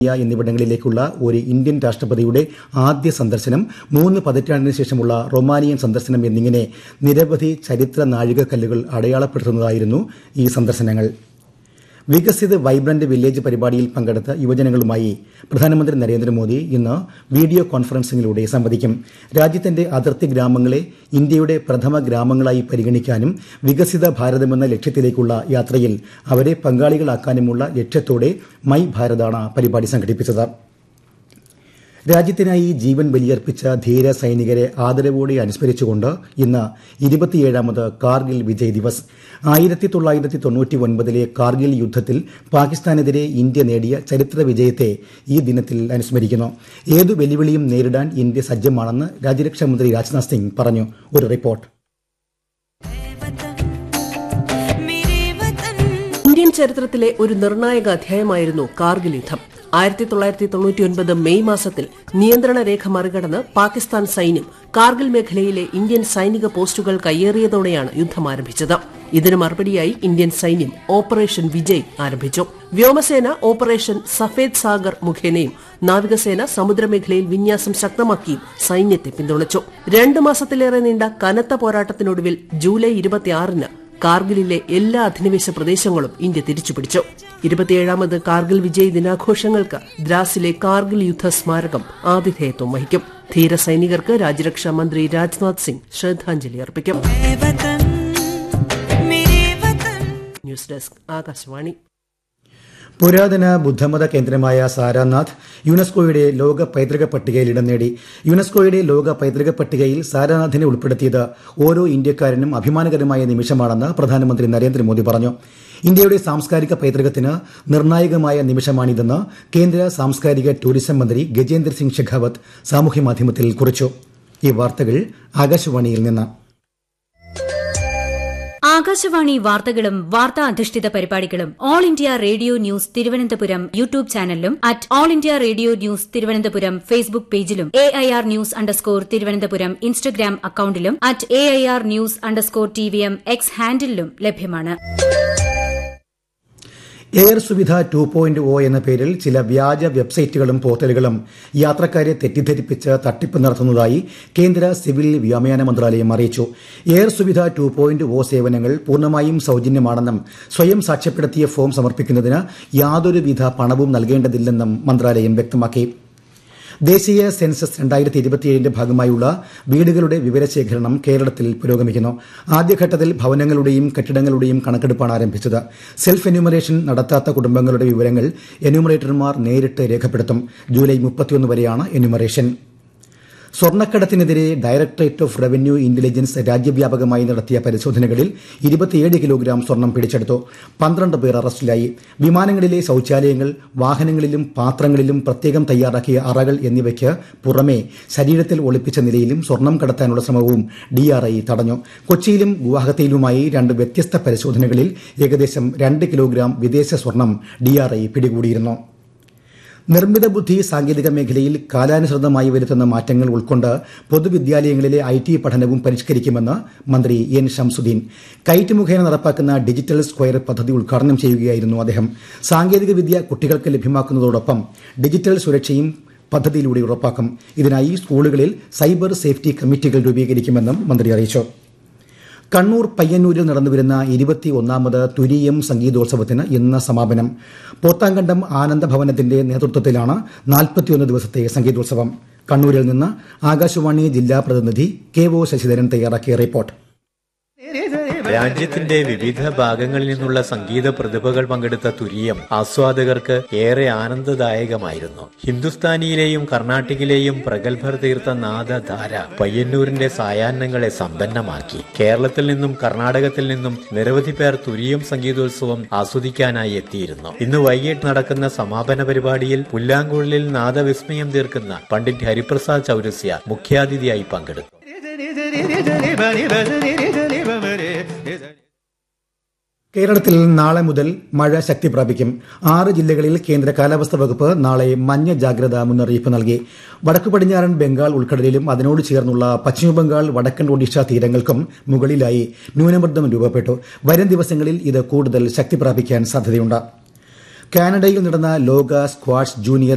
Romania എന്നിവിടങ്ങളിലേക്കുള്ള ഒരു Indian രാഷ്ട്രപതിയുടെ ആദ്യ സന്ദർശനം മൂന്ന് പതിറ്റാണ്ടിന് ശേഷമുള്ള റൊമാനിയൻ സന്ദർശനം എന്നിങ്ങനെ നിരവധി ചരിത്ര നാഴികക്കല്ലുകൾ അടയാളപ്പെടുത്തുന്നതായിരുന്നു ഈ സന്ദർശനങ്ങൾ വികസിത് വൈബ്രന്റ് വില്ലേജ് പരിപാടിയിൽ പങ്കെടുത്ത യുവജനങ്ങളുമായി പ്രധാനമന്ത്രി നരേന്ദ്രമോദി ഇന്ന് വീഡിയോ കോൺഫറൻസിംഗിലൂടെ സംവദിക്കും രാജ്യത്തിന്റെ അതിർത്തി ഗ്രാമങ്ങളെ ഇന്ത്യയുടെ പ്രഥമ ഗ്രാമങ്ങളായി പരിഗണിക്കാനും വികസിത ഭാരതമെന്ന ലക്ഷ്യത്തിലേക്കുള്ള യാത്രയിൽ അവരെ പങ്കാളികളാക്കാനുമുള്ള ലക്ഷ്യത്തോടെ മൈ ഭാരതാണ് പരിപാടി സംഘടിപ്പിച്ചത് രാജ്യത്തിനായി ജീവൻ ബലിയർപ്പിച്ച ധീര സൈനികരെ ആദരവോടെ അനുസ്മരിച്ചുകൊണ്ട് ഇന്ന് ഇരുപത്തിയേഴാമത് കാർഗിൽ വിജയ് ദിവസ് ആയിരത്തി തൊള്ളായിരത്തി തൊണ്ണൂറ്റി ഒൻപതിലെ കാർഗിൽ യുദ്ധത്തിൽ പാകിസ്ഥാനെതിരെ ഇന്ത്യ നേടിയ ചരിത്ര വിജയത്തെ ഈ ദിനത്തിൽ അനുസ്മരിക്കുന്നു ഏതു വെല്ലുവിളിയും നേരിടാൻ ഇന്ത്യ സജ്ജമാണെന്ന് രാജ്യരക്ഷാമന്ത്രി രാജ്നാഥ് സിംഗ് പറഞ്ഞു ഒരു റിപ്പോർട്ട് ഇന്ത്യൻ ചരിത്രത്തിലെ ഒരു നിർണായക അധ്യായമായിരുന്നു കാർഗിൽ യുദ്ധം ആയിരത്തി തൊള്ളായിരത്തി തൊണ്ണൂറ്റിയൊൻപത് മെയ് മാസത്തിൽ നിയന്ത്രണ രേഖ മറികടന്ന് പാകിസ്ഥാൻ സൈന്യം കാർഗിൽ മേഖലയിലെ ഇന്ത്യൻ സൈനിക പോസ്റ്റുകൾ കയ്യേറിയതോടെയാണ് യുദ്ധം ആരംഭിച്ചത് ഇതിന് മറുപടിയായി ഇന്ത്യൻ സൈന്യം ഓപ്പറേഷൻ വിജയ് ആരംഭിച്ചു വ്യോമസേന ഓപ്പറേഷൻ സഫേദ് സാഗർ മുഖേനയും നാവികസേന സമുദ്രമേഖലയിൽ വിന്യാസം ശക്തമാക്കിയും സൈന്യത്തെ പിന്തുണച്ചു രണ്ടു മാസത്തിലേറെ നീണ്ട കനത്ത പോരാട്ടത്തിനൊടുവിൽ ജൂലൈ ഇരുപത്തിയാറിന് കാർഗിലിലെ എല്ലാ അധിനിവേശ പ്രദേശങ്ങളും ഇന്ത്യ തിരിച്ചുപിടിച്ചു ഇരുപത്തിയേഴാമത് കാർഗിൽ വിജയ് ദിനാഘോഷങ്ങൾക്ക് ദ്രാസിലെ കാർഗിൽ യുദ്ധ സ്മാരകം ആതിഥേയത്വം വഹിക്കും ധീര സൈനികർക്ക് രാജ്യരക്ഷാ മന്ത്രി രാജ്നാഥ് സിംഗ് ശ്രദ്ധാഞ്ജലി അർപ്പിക്കും ന്യൂസ് ഡെസ്ക് ആകാശവാണി പുരാതന ബുദ്ധമത കേന്ദ്രമായ സാരാനാഥ് യുനെസ്കോയുടെ ലോക പൈതൃക പട്ടികയിൽ ഇടം നേടി യുനെസ്കോയുടെ ലോക പൈതൃക പട്ടികയിൽ സാരാനാഥിനെ ഉൾപ്പെടുത്തിയത് ഓരോ ഇന്ത്യക്കാരനും അഭിമാനകരമായ നിമിഷമാണെന്ന് പ്രധാനമന്ത്രി നരേന്ദ്രമോദി പറഞ്ഞു ഇന്ത്യയുടെ സാംസ്കാരിക പൈതൃകത്തിന് നിർണായകമായ നിമിഷമാണിതെന്ന് കേന്ദ്ര സാംസ്കാരിക ടൂറിസം മന്ത്രി ഗജേന്ദ്ര സിംഗ് ഷെഖാവത്ത് സാമൂഹ്യമാധ്യമത്തിൽ കുറിച്ചു ഈ വാർത്തകൾ ആകാശവാണിയിൽ നിന്ന് ആകാശവാണി വാർത്തകളും വാർത്താ അധിഷ്ഠിത പരിപാടികളും All India Radio news Thiruvananthapuram YouTube ചാനലിലും at All India Radio news Thiruvananthapuram Facebook പേജിലും A I R news underscore Thiruvananthapuram Instagram അക്കൌണ്ടിലും at A I R news underscore T V M X ഹാൻഡിലും ലഭ്യമാണ് air Suvidha two point O എന്ന പേരിൽ ചില വ്യാജ വെബ്സൈറ്റുകളും പോർട്ടലുകളും യാത്രക്കാരെ തെറ്റിദ്ധരിപ്പിച്ച് തട്ടിപ്പ് നടത്തുന്നതായി കേന്ദ്ര സിവിൽ വ്യോമയാന മന്ത്രാലയം അറിയിച്ചു air Suvidha two point O സേവനങ്ങൾ പൂർണ്ണമായും സൌജന്യമാണെന്നും സ്വയം സാക്ഷ്യപ്പെടുത്തിയ ഫോം സമർപ്പിക്കുന്നതിന് യാതൊരുവിധ പണവും നൽകേണ്ടതില്ലെന്നും മന്ത്രാലയം വ്യക്തമാക്കി ദേശീയ സെൻസസ് രണ്ടായിരത്തി ഇരുപത്തിയേഴിന്റെ ഭാഗമായുള്ള വീടുകളുടെ വിവരശേഖരണം കേരളത്തിൽ പുരോഗമിക്കുന്നു ആദ്യഘട്ടത്തിൽ ഭവനങ്ങളുടെയും കെട്ടിടങ്ങളുടെയും കണക്കെടുപ്പാണ് ആരംഭിച്ചത് സെൽഫ് എന്യൂമറേഷൻ നടത്താത്ത കുടുംബങ്ങളുടെ വിവരങ്ങൾ എന്യൂമറേറ്റർമാർ നേരിട്ട് രേഖപ്പെടുത്തും ജൂലൈ മുപ്പത്തിയൊന്ന് വരെയാണ് എന്യൂമറേഷൻ സ്വർണ്ണക്കടത്തിനെതിരെ ഡയറക്ടറേറ്റ് ഓഫ് റവന്യൂ ഇന്റലിജൻസ് രാജ്യവ്യാപകമായി നടത്തിയ പരിശോധനകളിൽ ഇരുപത്തിയേഴ് കിലോഗ്രാം സ്വർണം പിടിച്ചെടുത്തു പന്ത്രണ്ട് പേർ അറസ്റ്റിലായി വിമാനങ്ങളിലെ ശൌചാലയങ്ങൾ വാഹനങ്ങളിലും പാത്രങ്ങളിലും പ്രത്യേകം തയ്യാറാക്കിയ അറകൾ എന്നിവയ്ക്ക് പുറമെ ശരീരത്തിൽ ഒളിപ്പിച്ച നിലയിലും സ്വർണം കടത്താനുള്ള ശ്രമവും ഡിആർഐ തടഞ്ഞു കൊച്ചിയിലും ഗുവാഹത്തിയിലുമായി രണ്ട് വ്യത്യസ്ത പരിശോധനകളിൽ ഏകദേശം രണ്ട് കിലോഗ്രാം വിദേശ സ്വർണം ഡിആർഐ പിടികൂടിയിരുന്നു നിർമ്മിത ബുദ്ധി സാങ്കേതിക മേഖലയിൽ കാലാനുസൃതമായി വരുത്തുന്ന മാറ്റങ്ങൾ ഉൾക്കൊണ്ട് പൊതുവിദ്യാലയങ്ങളിലെ ഐ ടി പഠനവും പരിഷ്കരിക്കുമെന്ന് മന്ത്രി എൻ ഷംസുദ്ദീൻ കൈറ്റ് മുഖേന നടപ്പാക്കുന്ന ഡിജിറ്റൽ സ്ക്വയർ പദ്ധതി ഉദ്ഘാടനം ചെയ്യുകയായിരുന്നു അദ്ദേഹം സാങ്കേതിക വിദ്യ കുട്ടികൾക്ക് ലഭ്യമാക്കുന്നതോടൊപ്പം ഡിജിറ്റൽ സുരക്ഷയും പദ്ധതിയിലൂടെ ഉറപ്പാക്കും ഇതിനായി സ്കൂളുകളിൽ സൈബർ സേഫ്റ്റി കമ്മിറ്റികൾ രൂപീകരിക്കുമെന്നും മന്ത്രി അറിയിച്ചു കണ്ണൂർ പയ്യന്നൂരിൽ നടന്നുവരുന്ന ഇരുപത്തി ഒന്നാമത് തുരീയം സംഗീതോത്സവത്തിന് ഇന്ന് സമാപനം പോത്താങ്കണ്ടം ആനന്ദഭവനത്തിന്റെ നേതൃത്വത്തിലാണ് നാൽപ്പത്തിയൊന്ന് ദിവസത്തെ സംഗീതോത്സവം കണ്ണൂരിൽ നിന്ന് ആകാശവാണി ജില്ലാ പ്രതിനിധി കെ ഒ ശശിധരൻ തയ്യാറാക്കിയ റിപ്പോർട്ട് രാജ്യത്തിന്റെ വിവിധ ഭാഗങ്ങളിൽ നിന്നുള്ള സംഗീത പ്രതിഭകൾ പങ്കെടുത്ത തുരീയം ആസ്വാദകർക്ക് ഏറെ ആനന്ദദായകമായിരുന്നു ഹിന്ദുസ്ഥാനിയിലെയും കർണാട്ടിക്കിലെയും പ്രഗത്ഭർ തീർത്ത നാദധാര പയ്യന്നൂരിന്റെ സായാഹ്നങ്ങളെ സമ്പന്നമാക്കി കേരളത്തിൽ നിന്നും കർണാടകത്തിൽ നിന്നും നിരവധി പേർ തുരീയം സംഗീതോത്സവം ആസ്വദിക്കാനായി എത്തിയിരുന്നു ഇന്ന് വൈകിട്ട് നടക്കുന്ന സമാപന പരിപാടിയിൽ പുല്ലാങ്കുഴലിൽ നാദവിസ്മയം തീർക്കുന്ന പണ്ഡിറ്റ് ഹരിപ്രസാദ് ചൌരസ്യ മുഖ്യാതിഥിയായി പങ്കെടുത്തു കേരളത്തിൽ നാളെ മുതൽ മഴ ശക്തി പ്രാപിക്കും ആറ് ജില്ലകളിൽ കേന്ദ്ര കാലാവസ്ഥാ വകുപ്പ് നാളെ മഞ്ഞ ജാഗ്രതാ മുന്നറിയിപ്പ് നൽകി വടക്കു പടിഞ്ഞാറൻ ബംഗാൾ ഉൾക്കടലിലും അതിനോട് ചേർന്നുള്ള പശ്ചിമബംഗാൾ വടക്കൻ ഒഡീഷ തീരങ്ങൾക്കും മുകളിലായി ന്യൂനമർദ്ദം രൂപപ്പെട്ടു വരും ദിവസങ്ങളിൽ ഇത് കൂടുതൽ ശക്തി പ്രാപിക്കാൻ സാധ്യതയുണ്ട് കാനഡയിൽ നടന്ന ലോക സ്ക്വാഷ് ജൂനിയർ